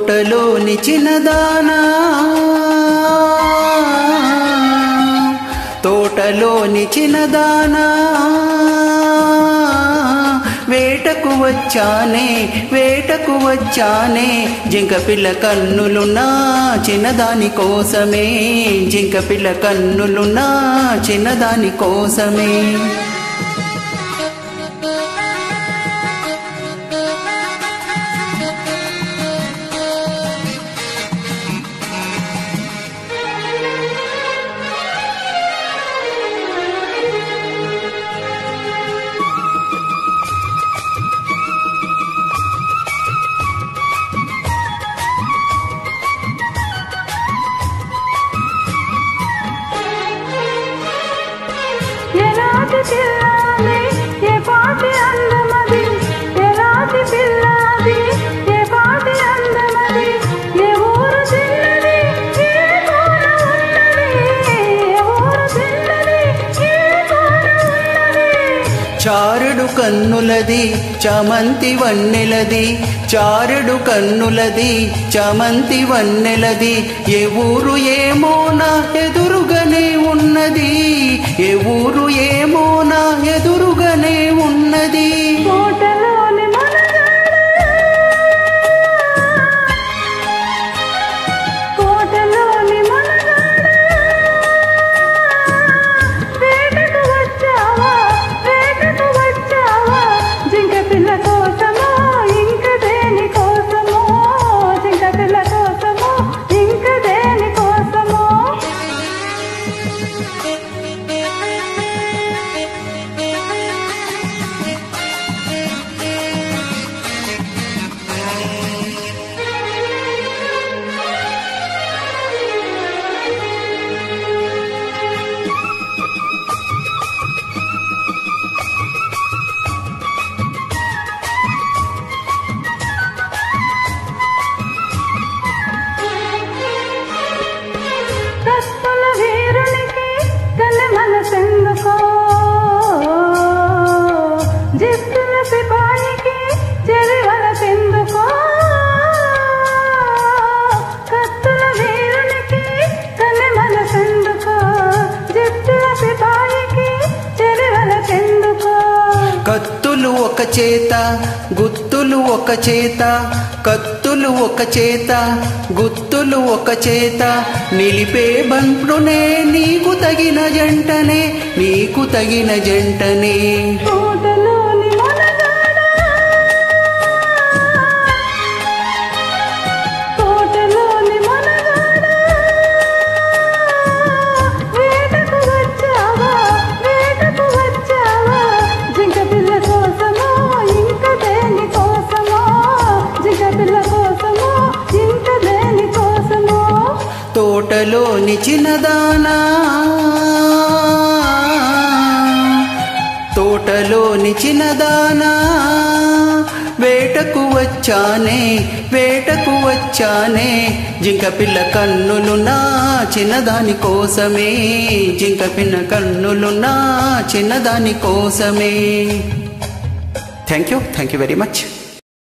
తోటలోని చిన్నదానా తోటలోని చిన్నదానా వేటకు వచ్చానే వేటకు వచ్చానే జింక పిల్ల కన్నులున్నా చిన్నదాని కోసమే జింక పిల్ల కన్నులున్నా చిన్నదాని కోసమే ఎలాంటి పిల్లాది ఏ పాటి అందమది ఎలాంటి పిల్లాది ఏ పాటి అందమది ఏ ఊరు చిన్నది ఏ కోన ఉన్నది ఏ ఊరు చిన్నది ఏ కోన ఉన్నది చారుడు కన్నులది చామంతి వన్నెలది చారుడు కన్నులది చామంతి వన్నెలది ఏ ఊరు ఏమో నా ఎదురుగానే ఉన్నది ఏ ఊరు ఏమో నా ఎదురుగానే ఉన్నది కోటలోని మనగాడు కోటలోని మనగాడు వేటకు వచ్చావా వేటకు వచ్చావా జింక పిల్ల కోసమో ఇంక దేని కోసమో జింక పిల్ల కోసమో ఇంక దేని కోసమో కస్తుల వీరునికి కన్న మనసెందుకో జిత్తుల సిపాయికి చెరివల తెందుకో కత్తుల వీరునికి కన్న మనసెందుకో జిత్తుల సిపాయికి చెరివల తెందుకో కత్తులు ఒక చేత గుత్తులు ఒక చేత కత్తులు ఒక చేత గుత్తులు ఒక చేత నిలిపే బంట్లునే నీకు తగిన జంటనే నీకు తగిన జంటనే కోటలోని మనగాడా కోటలోని మనగాడా వేటకు వచ్చావా వేటకు వచ్చావా జింక పిల్ల కోసమో ఇంక దేని కోసమో జింక పిల్ల కోసమో ఇంక దేని కోసమో తోటలోని చిన్నదానా తోటలోని చిన్నదానా వేటకు వచ్చానే వేటకు వచ్చానే జింక పిల్ల కన్నులున్నా చిన్నదాని కోసమే జింక పిల్ల కన్నులున్నా చిన్నదాని కోసమే thank you thank you very much